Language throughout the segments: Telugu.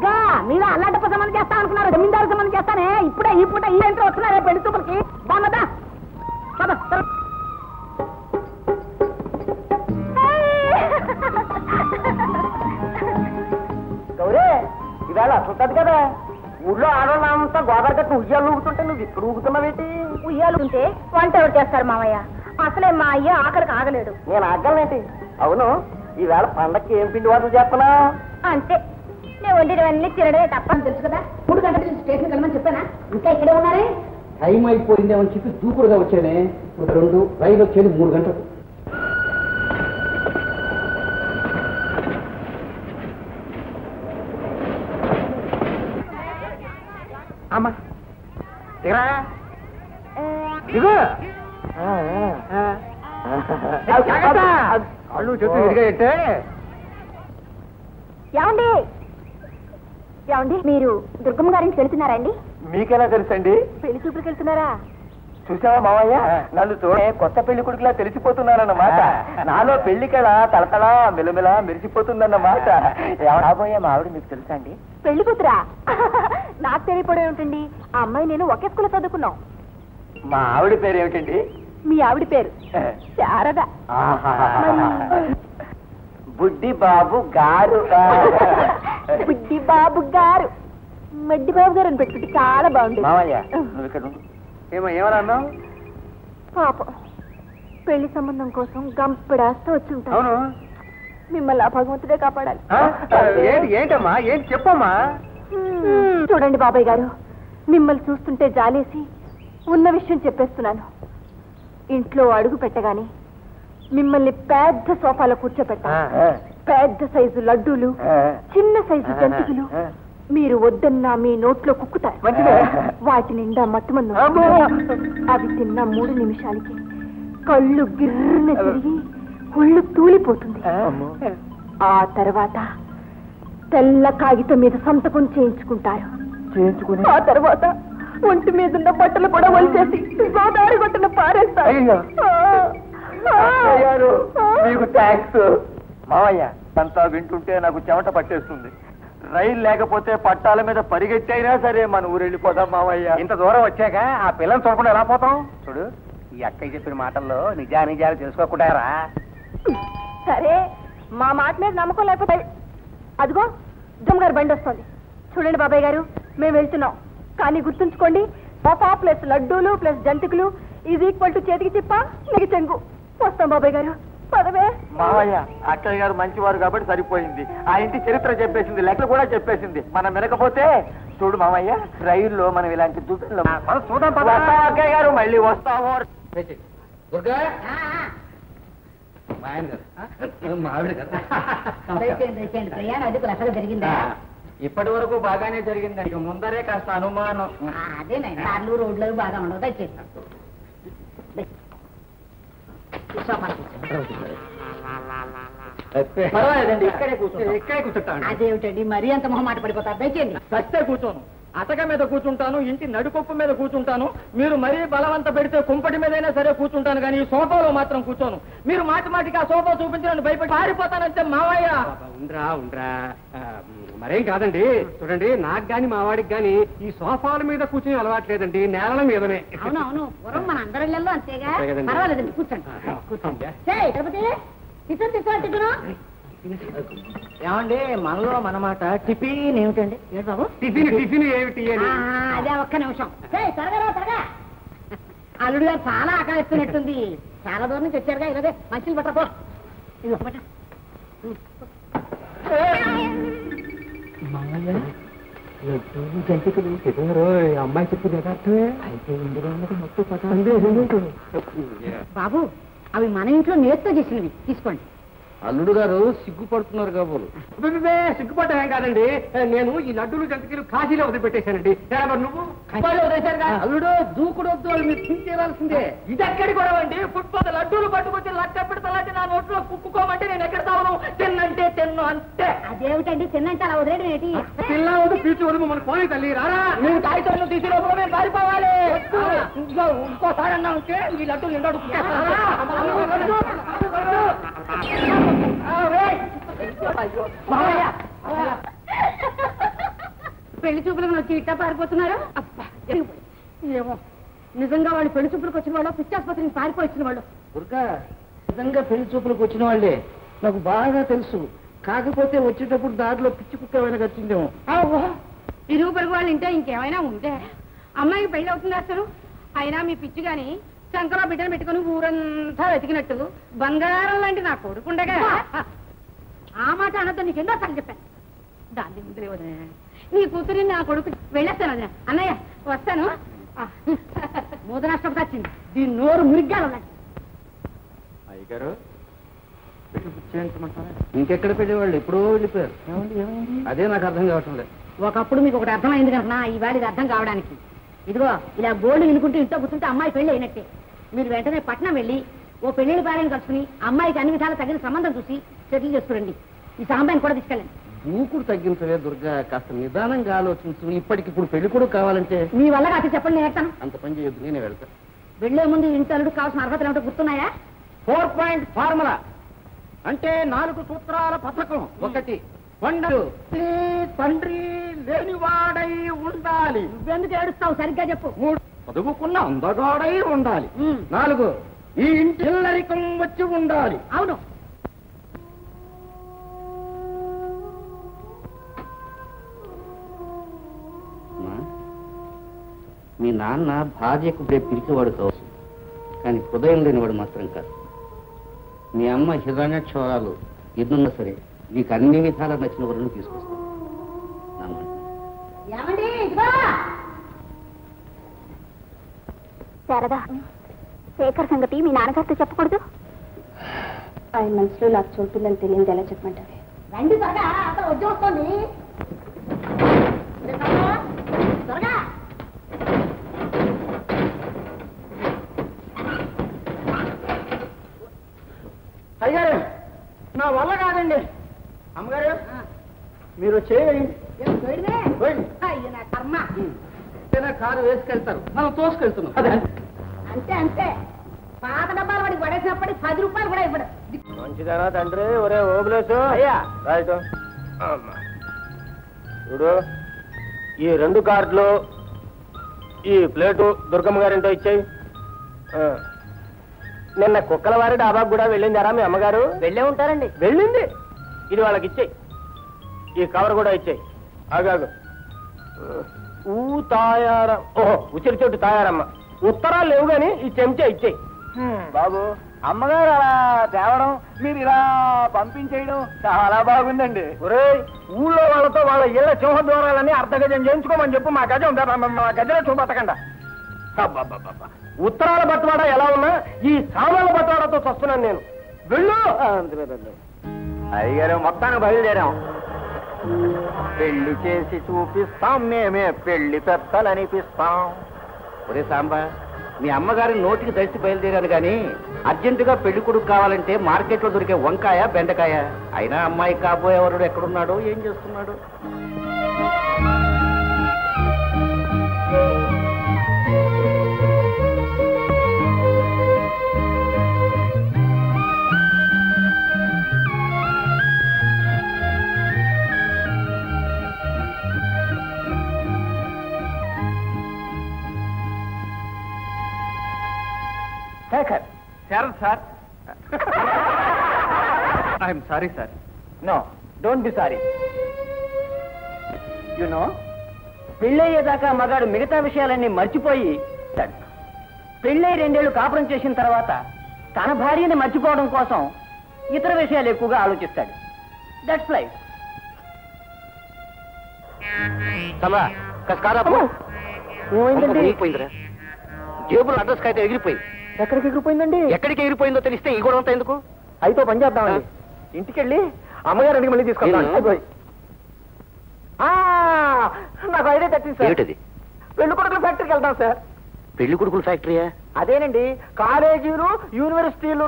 అగ్గా మీరు అల్లాటప్ప సంబంధం చేస్తా అనుకున్నారు జమీందారు సంబంధం చేస్తానే ఇప్పుడే ఈ పూట ఈ ఇంట్లో వస్తున్నారే పెళ్లి చూపులకి బాగున్నదా పద, పద. గౌరీ ఇవాళ అసలుతుంది కదా ఊళ్ళో ఆడవాళ్ళంతా గోదావరి గట్టు ఉయ్యాలు ఊగుతుంటే నువ్వు ఇక్కడ ఊగుతున్నావేంటి ఉయ్యాలుంటే వంట ఎవరు చేస్తారు మామయ్య అసలే మా అయ్య ఆఖరికి ఆగలేడు నేను ఆగలనేంటి అవును ఈవేళ పండక్కి ఏం పిండి వంటలు చేస్తున్నావు అంతే నేను వండినవన్నీ తినడమే తప్ప అని తెలుసు కదా మూడు గంటల నుంచి స్టేషన్ వెళ్ళమని చెప్పానా ఇంకా ఇక్కడే ఉన్నారే టైం అయిపోయిందేమని చెప్పి దూకుడుగా వచ్చానే ఇప్పుడు రెండు రైలు వచ్చేది మూడు గంటలకు అమ్మా దిగరా దిగు కళ్ళు చేతులు విరిగాయంటే ఏమండి ఏమండి మీరు దుర్గమ్మ గారికి వెళ్తున్నారండి మీకెలా తెలుసండి పెళ్లి చూపులకు వెళ్తున్నారా చూసావా మావయ్య నన్ను చూడే కొత్త పెళ్లి కొడుకులా తెలిసిపోతున్నానన్నమాట నాలో పెళ్లి కళ తలతల మెలమెల మెరిసిపోతుందన్నమాట రాబోయే మా ఆవిడ మీకు తెలుసా అండి పెళ్లి కూతురా నాకు తెలియపడే ఉంటుంది ఆ అమ్మాయి నేను ఒకే స్కూల్లో చదువుకున్నాం మా ఆవిడ పేరు ఏమిటండి మీ ఆవిడ పేరు శారద బుడ్డి బాబు గారు బుడ్డి బాబు గారు మడ్డి బాబు గారు అని పెట్టుకుంటే చాలా బాగుంది మావయ్య నువ్వు ఇక్కడ ఉండు. ఏమో ఏమని అన్నావు పాపం పెళ్లి సంబంధం కోసం గంపెడాస్తా వచ్చి ఉంటాను అవును మిమ్మల్ని ఆ భగవంతుడే కాపాడాలి ఆ? ఏంటి ఏంటమ్మా ఏంటి చెప్పమ్మా హ్మ్. చూడండి బాబాయ్ గారు మిమ్మల్ని చూస్తుంటే జాలేసి ఉన్న విషయం చెప్పేస్తున్నాను ఇంట్లో అడుగు పెట్టగానే మిమ్మల్ని పెద్ద సోఫాలో కూర్చోపెట్టాను పెద్ద సైజు లడ్డూలు చిన్న సైజు జంతికలు మీరు వద్దన్నా మీ నోట్లో కుక్కుతారు మంచిదే. వాటి నిండా మత్తుమందు అమ్మో. అవి తిన్న మూడు నిమిషాలకి కళ్ళు గిర్రున తిరిగి ఒళ్ళు తూలిపోతుంది ఆ తర్వాత తెల్ల కాగితం మీద సంతకం చేయించుకుంటారు చేయించుకుని ఆ తర్వాత ఒంటి మీద ఉన్న బట్టలు కూడా వలిచేసి గోదావరి గొట్టన పారేస్తారు అయ్యో. ఆ, ఆ, అయ్యారు ఆ. మీకు థ్యాంక్స్ మావయ్య అంతా వింటుంటే నాకు చెమట పట్టేస్తుంది రైలు లేకపోతే పట్టాల మీద పరిగెట్టైనా సరే మన ఊరు వెళ్ళిపోదాం మావయ్య ఇంత దూరం వచ్చాక ఆ పిల్లని చూడకుండా ఎలా పోతాం చూడు ఈ అక్కయ్య చెప్పిన మాటల్లో నిజా నిజాలు తెలుసుకోకుండా రా సరే మా మాట మీద నమ్మకం లేకపోతే అదిగో దుమ్ గారు బండి వస్తుంది చూడండి బాబాయ్ గారు మేము వెళ్తున్నాం కానీ గుర్తుంచుకోండి సోఫా ప్లస్ లడ్డూలు ప్లస్ జంతికలు ఈజ్ ఈక్వల్ టు చేతికి చిప్ప నెగి చెంగు వస్తాం బాబాయ్ గారు పదవే మావయ్య అక్కయ్య గారు మంచివారు కాబట్టి సరిపోయింది ఆ ఇంటి చరిత్ర చెప్పేసింది లెక్కలు కూడా చెప్పేసింది మనం వినకపోతే చూడు మామయ్య రైల్లో మనం ఇలాంటి దుఃఖంలో చూద్దాం అక్కయ్య గారు మళ్ళీ వస్తాము దుర్గా మా ఆయన గారు మా ఆవిడ కదా ప్రయాణం అది అసలు జరిగిందా ఇప్పటి వరకు బాగానే జరిగిందండి ఇక ముందరే కాస్త అనుమానం అదే కార్లు రోడ్లు బాగా ఉండవు దయచేసి పర్వాలేదండి ఇక్కడే కూర్చో ఇక్కడే కూర్చుంటాను అదేమిటండి మరీ అంత మొహమాట పడిపోతారు దయచేయండి సత్తే కూర్చోను అటక మీద కూర్చుంటాను ఇంటి నడుకొప్పు మీద కూర్చుంటాను మీరు మరీ బలవంత పెడితే కుంపటి మీదైనా సరే కూర్చుంటాను కానీ ఈ సోఫాలో మాత్రం కూర్చోను మీరు మాటి మాటికి ఆ సోఫా చూపించడానికి భయపడి పారిపోతానంటే మావయ్య ఉండరా ఉండరా ఆ, మరేం కాదండి చూడండి నాకు గాని మా వాడికి గాని ఈ సోఫాల మీద కూర్చుని అలవాట్లేదండి నేలల మీదనే అవునవును పూర్వం మన అందరి ఇళ్ళల్లో అంతేగా అంతే కదండి. పర్వాలేదండి కూర్చోండి కూర్చోండి చేయి తిరుపతి టిఫిన్ తీసుకోండి టిఫిన్ ఏమండి మనలో మనమాట టిఫిన్ ఏమిటండి ఏంటి బాబు టిఫిన్ టిఫిన్ ఏమిటి అని ఆ, అదే ఒక్క నిమిషం చేయి త్వరగా రా, త్వరగా అల్లుడు గారు చాలా ఆకలిస్తున్నట్టుంది చాలా దూరం నుంచి వచ్చారుగా ఇలాగే మంచిలు పట్టపో ఇది పట్ట అమ్మాయి చెప్పింది యథార్థమే అయితే ఇందులో ఉన్నది మొత్తం పదార్థం బాబు అవి మన ఇంట్లో నేర్తో చేసినవి తీసుకోండి అల్లుడు గారు సిగ్గుపడుతున్నారు కాబోలు అబ్బబ్బబ్బే, సిగ్గుపడ్డం ఏం కాదండి నేను ఈ లడ్డూలు జంతికలు కాశీలో వదిలిపెట్టేశానండి ఎలా మరి నువ్వు అల్లుడు దూకుడొద్దు వాళ్ళు మీరు తింటేరాల్సిందే ఇది ఎక్కడి గొడవ అండి ఫుట్పాత్ లడ్డూలు పట్టుకొచ్చి లట్ట పెడతలాంటి నా నోట్లో కుక్కుకోమంటే నేను ఎక్కడ తావను తిన్నంటే తిన్ను అంతే అదేమిటండి తిన్నంటే అలా వదిలేయడం ఏంటి పిల్ల వద్దు పీచు వద్దు మమ్మల్ని పోనీ తల్లి రారా మీరు కాగితాలను తీసి లోపల మేము పారిపోవాలి ఇంకో ఇంకోసారి అన్నా ఉంటే ఈ లడ్డూలు నిండు మామయ్య పెళ్లి చూపులకు వచ్చి ఇట్టా పారిపోతున్నారు అబ్బా జరిగిపోయి. ఏమో నిజంగా వాళ్ళు పెళ్లి చూపులకు వచ్చిన వాళ్ళు పిచ్చాసుపత్రికి పారిపోయి వచ్చిన వాళ్ళు దుర్గా నిజంగా పెళ్లి చూపులకు వచ్చిన వాళ్ళే నాకు బాగా తెలుసు కాకపోతే వచ్చేటప్పుడు దారిలో పిచ్చి కుక్క ఏమైనా కచ్చిందేమో ఓహో ఇరుగు పొరుగు వాళ్ళు ఇంటే ఇంకేమైనా ఉంటే అమ్మాయికి పెళ్లి అవుతుంది అసలు అయినా మీ పిచ్చి గాని శంకరా బిడ్డను పెట్టుకుని ఊరంతా వెతికినట్టు బంగారం లాంటి నా కొడుకుండగా ఆ మాట అనొద్దు నీకు ఎన్నో సార్లు చెప్పాను దాన్ని ముందులే వదిలే నీ కూతురి నా కొడుకు వెళ్ళేస్తాను వదినా. అన్నయ్య వస్తాను మూదరాష్ట్రపతి వచ్చింది దీని నోరు మురిగ్గాలు ఉన్నాయి అయ్యగారు ఇంకెక్కడ పెళ్ళేవాళ్ళు ఎప్పుడో వెళ్ళిపోయారు అదే నాకు అర్థం కావటం లేదు ఒకప్పుడు మీకు ఒకటి అర్థమైంది కనుక ఈవేళ ఇది అర్థం కావడానికి ఇదిగో ఇలా గోల్డ్ వినుకుంటూ ఇంట్లో కూర్చుంటే అమ్మాయి పెళ్లి అయినట్టే మీరు వెంటనే పట్నం వెళ్ళి ఓ పెళ్లిని భార్యను కలుసుకుని అమ్మాయికి అన్ని విధాలు తగిన సంబంధం చూసి సెటిల్ చేసుకురండి ఈ సాంబాయిని కూడా తీసుకెళ్ళండి దూకుడు తగ్గించవే దుర్గా కాస్త నిదానంగా ఆలోచించు ఇప్పటికిప్పుడు పెళ్లి కూడా కావాలంటే మీ వల్ల కాదు చెప్పండి నేను ఎడతాను అంత పని చేయొద్దు నేనే వెళ్తాను వెళ్లే ముందు ఇంటి అల్లుడు కావాల్సిన అర్హతలు ఏమిటో గుర్తున్నాయా ఫోర్ పాయింట్ ఫార్ములా అంటే నాలుగు సూత్రాల పథకం ఒకటి కొండలు తండ్రి లేనివాడై ఉండాలి నువ్వెందుకు ఏడుస్తావు సరిగ్గా చెప్పు మూడు చదువుకున్న అందగాడై ఉండాలి ఉమ్. నాలుగు ఈ ఇంటి ఇల్లరికం వచ్చి ఉండాలి అవును మీ నాన్న భార్యకు రేపు పిలిచేవాడు కావచ్చు కానీ హృదయం లేనివాడు మాత్రం కాదు మీ అమ్మ హిరణ్యక్షరాలు ఎన్నున్నా సరే నీకు అన్ని విధాలా నచ్చిన వరకు తీసుకొస్తాను నా మాట. ఏమండి ఇదిగో శారదా శేఖర్ సంగతి మీ నాన్నగారితో చెప్పకూడదు ఆయన మనసులో నాకు చోటుందని తెలియదు ఎలా చెప్పమంటారు రండి త్వరగా అంతా వద్దు వస్తుంది రే త్వరగా, త్వరగా అయ్యారు నా వల్ల కాదండి అమ్మగారు మీరు చేయండి ఏం పోయిందే? పోయింది. అయ్యో నా కర్మ ఏదైనా కారు వేసుకెళ్తారు మనం తోసుకెళ్తున్నాం అదే అంతే అంతే పాత డబ్బాలు వాడికి పడేసినప్పటికి పది రూపాయలు కూడా ఇవ్వడు మంచిదేనా తండ్రి ఒరే ఓబులేసు అయ్యా. రైట్ చూడు ఈ రెండు కార్డులు ఈ ప్లేటు దుర్గమ్మ గారింటో ఇచ్చేయి ఆ. నిన్న కుక్కల వారి డాబాకు కూడా వెళ్ళిందారా మీ అమ్మగారు వెళ్ళే ఉంటారండి వెళ్ళింది ఇది వాళ్ళకి ఇచ్చేయి ఈ కవర్ కూడా ఇచ్చేయి ఆగాగు ఊ తాయారం ఓహో ఉసిరి చెట్టు తాయారమ్మ ఉత్తరాలు లేవు గాని ఈ చెంచా ఇచ్చేయి బాబు అమ్మగారు అలా తేవడం మీరు ఇలా పంపించేయడం చాలా బాగుందండి ఒరే ఊళ్ళో వాళ్ళతో వాళ్ళ ఇళ్ల సింహ ద్వారాలని అర్ధ గజం చేయించుకోమని చెప్పు మా గజం మా గజలో చూపట్టకండి అబ్బబ్బబ్బబ్బ. ఉత్తరాల బట్వాడ ఎలా ఉన్నా ఈ సామాన్ల బట్వాడతో చస్తున్నాను నేను వెళ్ళు అయ్యారు మొత్తానికి బయలుదేరాం పెళ్లి చేసి చూపిస్తాం మేమే పెళ్లి పెత్తలనిపిస్తాం ఒరే సాంబా మీ అమ్మగారి నోటికి దడిచి బయలుదేరాను కానీ అర్జెంటుగా పెళ్లి కొడుకు కావాలంటే మార్కెట్లో దొరికే వంకాయ బెండకాయ అయినా అమ్మాయి కాబోయేవాడు ఎక్కడున్నాడో ఏం చేస్తున్నాడు Shekhar Sharath sir I'm sorry sir no don't be sorry you know పెళ్ళయ్యేదాకా మగాడు మిగతా విషయాలన్నీ మర్చిపోయి ఉంటాడు. పెళ్ళై రెండేళ్లు కాపురం చేసిన తర్వాత తన భార్యని మర్చిపోవడం కోసం ఇతర విషయాలు ఎక్కువగా ఆలోచిస్తాడు దట్స్ లైఫ్ సమా కాదా ఎగిరిపోయిందిరా జేబులో అడ్రస్ అయితే ఎగిరిపోయింది ఎక్కడికి ఎగిరిపోయిందండి ఎక్కడికి ఎగిరిపోయిందో తెలిస్తే ఈ గొడవ అంతా ఎందుకు అయితే పని చేద్దామండి ఇంటికెళ్ళి అమ్మగారు అడిగి మళ్ళీ తీసుకొస్తాను నేను? అయిపోయి. ఆ, నాకు ఐడియా తట్టింది సార్ ఏమిటది పెళ్లి కొడుకుల ఫ్యాక్టరీకి వెళ్దాం సార్ పెళ్లి కొడుకుల ఫ్యాక్టరీయా అదేనండి కాలేజీలు యూనివర్సిటీలు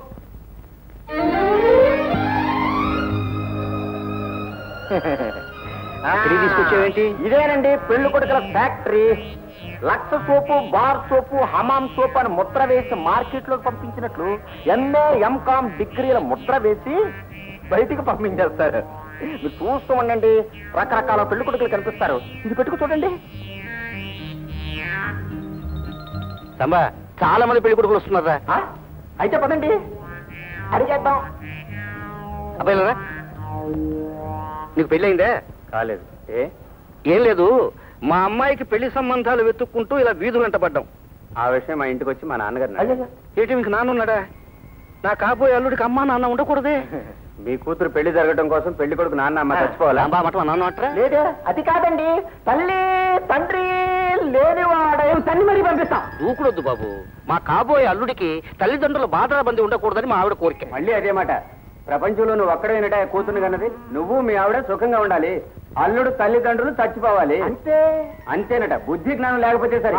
ఇక్కడికి తీసుకొచ్చావేంటి? ఇదేనండి పెళ్లి కొడుకుల ఫ్యాక్టరీ లక్ష సోపు బార్ సోపు హమాం సోపు అని ముద్ర వేసి మార్కెట్ లో పంపించినట్లు ఎంఏ ఎంకామ్ డిగ్రీల ముద్ర వేసి బయటికి పంపించేస్తారు మీరు చూస్తూ ఉండండి రకరకాల పెళ్లి కొడుకులు కనిపిస్తారు ఇది పెట్టుకు చూడండి సంబా చాలా మంది పెళ్లి కొడుకులు వస్తున్నారా ఆ? అయితే పదండి అడిగేద్దాం అబ్బాయి లేరా? నీకు పెళ్ళయిందే కాలేదు ఏ ఏం లేదు మా అమ్మాయికి పెళ్లి సంబంధాలు వెతుక్కుంటూ ఇలా వీధులు వెంట పడ్డాం ఆ విషయం మా ఇంటికి వచ్చి మా నాన్నగారు అయ్యయ్య. ఏంటి మీకు నాన్న ఉన్నాడా నా కాబోయే అల్లుడికి అమ్మా నాన్న ఉండకూడదే మీ కూతురు పెళ్లి జరగడం కోసం పెళ్లి కొడుకు నాన్న అమ్మ చచ్చిపోవాలా అమ్మా మట మా నాన్న అంటారా లేదే అది కాదండి తల్లి తండ్రి లేనివాడే తల్లి మరీ పంపిస్తాం దూకుడొద్దు బాబు మా కాబోయే అల్లుడికి తల్లిదండ్రుల బాధల బంది ఉండకూడదని మా ఆవిడ కోరిక మళ్ళీ అదే మాట ప్రపంచంలో నువ్వు ఒక్కడేనట కూతురు కన్నది నువ్వు మీ ఆవిడ సుఖంగా ఉండాలి అల్లుడు తల్లిదండ్రులు చచ్చిపోవాలి అంతే అంతేనట బుద్ధి జ్ఞానం లేకపోతే సరే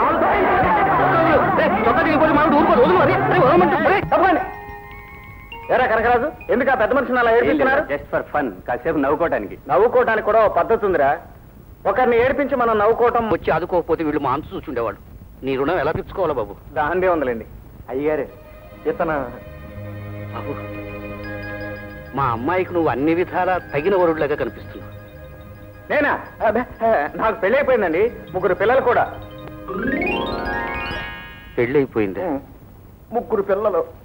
తప్పండి ఎరా కనకరాజు ఎందుకు ఆ పెద్ద మనిషిని అలా ఏడిపిస్తున్నారు జస్ట్ ఫర్ ఫన్ కాసేపు నవ్వుకోవటానికి నవ్వుకోవటానికి కూడా ఓ పద్ధతి ఉందిరా ఒకరిని ఏడిపించి మనం నవ్వుకోవటం వచ్చి ఆదుకోకపోతే వీళ్ళు మా అంచు చూచుండేవాళ్ళు నీ రుణం ఎలా తెచ్చుకోవాలా బాబు దాందే ఉందిలేండి అయ్యారు ఇతను బాబు మా అమ్మాయికి నువ్వు అన్ని విధాలా తగిన వరుడిలాగా కనిపిస్తున్నావు నేనా అబ్బే, నాకు పెళ్లి అయిపోయిందండి ముగ్గురు పిల్లలు కూడా పెళ్ళైపోయింది ముగ్గురు పిల్లలు